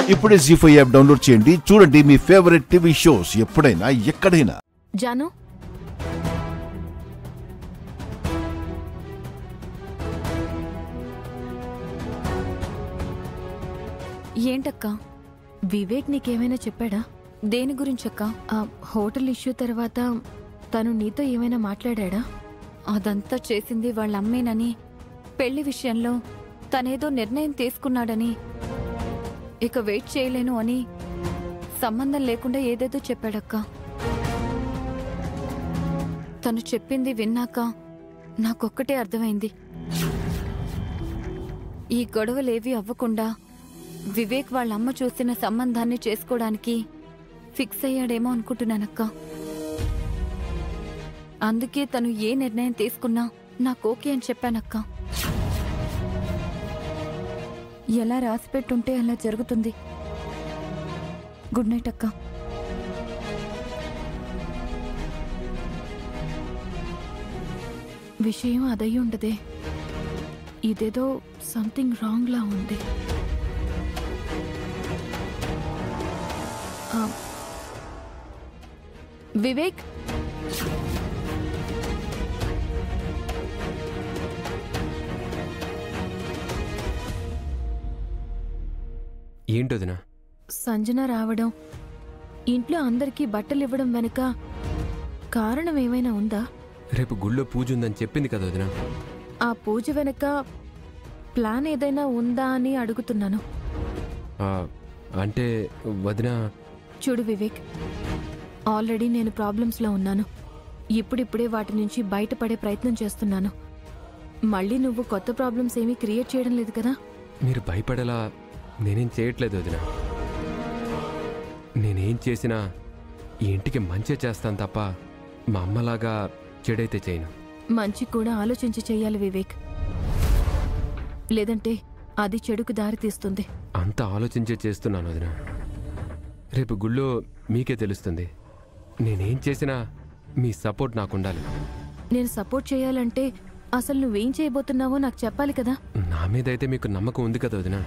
ఇప్పుడే G five app download చేయండి చూడండి మీ ఫేవరెట్ టీవీ షోస్ ఎప్పుడైనా ఎక్కడైనా జాను ఏంటక్క వివేక్ నీకేమైనా చెప్పాడా దేని గురించక్క ఆ హోటల్ ఇష్యూ తర్వాత తను నీతో ఏమైనా మాట్లాడా అదంతా చేసింది వాళ్ళ అమ్మేనని పెళ్లి విషయంలో తనేదో నిర్ణయం తీసుకున్నాడని ఇక వెయిట్ చేయలేను అని సంబంధం లేకుండా ఏదేదో చెప్పాడక్క తను చెప్పింది విన్నాక నాకొక్కటే అర్థమైంది ఈ గొడవలేవి అవ్వకుండా వివేక్ వాళ్ళ అమ్మ చూసిన సంబంధాన్ని చేసుకోవడానికి ఫిక్స్ అయ్యాడేమో అనుకుంటున్నానక్క అందుకే తను ఏ నిర్ణయం తీసుకున్నా నాకు ఓకే అని చెప్పానక్క ఎలా రాసిపెట్టుంటే అలా జరుగుతుంది గుడ్ నైట్ అక్క విషయం అదయ్యి ఉండదే ఇదేదో సంథింగ్ రాంగ్ లా ఉంది ఆ, వివేక్ ఏంటొదినా సంజన రావడం ఇంట్లో అందరికీ బట్టలు ఇవ్వడం వెనుక కారణం ఏమైనా ఉందా రేపు గుళ్ళో పూజ ఉందని చెప్పింది కదా వదిన ఆ పూజ వెనుక ప్లాన్ ఏదైనా ఉందా అని అడుగుతున్నాను ఆ, అంటే వదిన చూడు వివేక్ ఆల్రెడీ నేను ప్రాబ్లమ్స్లో ఉన్నాను ఇప్పుడిప్పుడే వాటి నుంచి బయటపడే ప్రయత్నం చేస్తున్నాను మళ్ళీ నువ్వు కొత్త ప్రాబ్లమ్స్ ఏమీ క్రియేట్ చేయడం లేదు కదా మీరు భయపడేలా నేనేం చేయట్లేదు వదిన నేనేం చేసినా ఈ ఇంటికి మంచి చేస్తాను తప్ప మా అమ్మలాగా చెడైతే చేయను మంచి కూడా ఆలోచించి చెయ్యాలి వివేక్ లేదంటే అది చెడుకు దారి తీస్తుంది అంత ఆలోచించే చేస్తున్నాను వదిన రేపు గుళ్ళో మీకే తెలుస్తుంది నేనేం చేసినా మీ సపోర్ట్ నాకు ఉండాలి నేను సపోర్ట్ చేయాలంటే అసలు నువ్వేం చేయబోతున్నావో నాకు చెప్పాలి కదా నా మీద అయితే మీకు నమ్మకం ఉంది కదా వదిన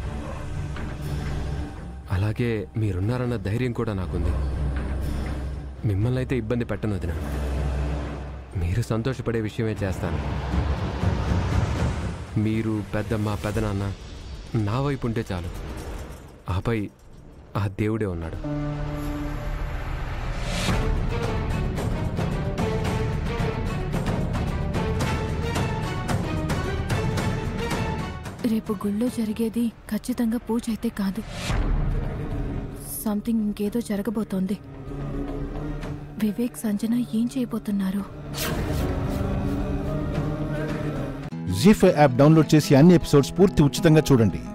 అలాగే మీరున్నారన్న ధైర్యం కూడా నాకుంది మిమ్మల్ని అయితే ఇబ్బంది పెట్టను వదిన మీరు సంతోషపడే విషయమే చేస్తాను మీరు పెద్దమ్మ పెదనాన్న నా వైపు ఉంటే చాలు ఆపై ఆ దేవుడే ఉన్నాడు రేపు గుళ్ళో జరిగేది ఖచ్చితంగా పూజ అయితే కాదు సంథింగ్ ఇంకేదో జరగబోతోంది వివేక్ సంజన ఏం చేయబోతున్నారు జీ ఫైవ్ యాప్ డౌన్లోడ్ చేసి అన్ని ఎపిసోడ్స్ పూర్తి ఉచితంగా చూడండి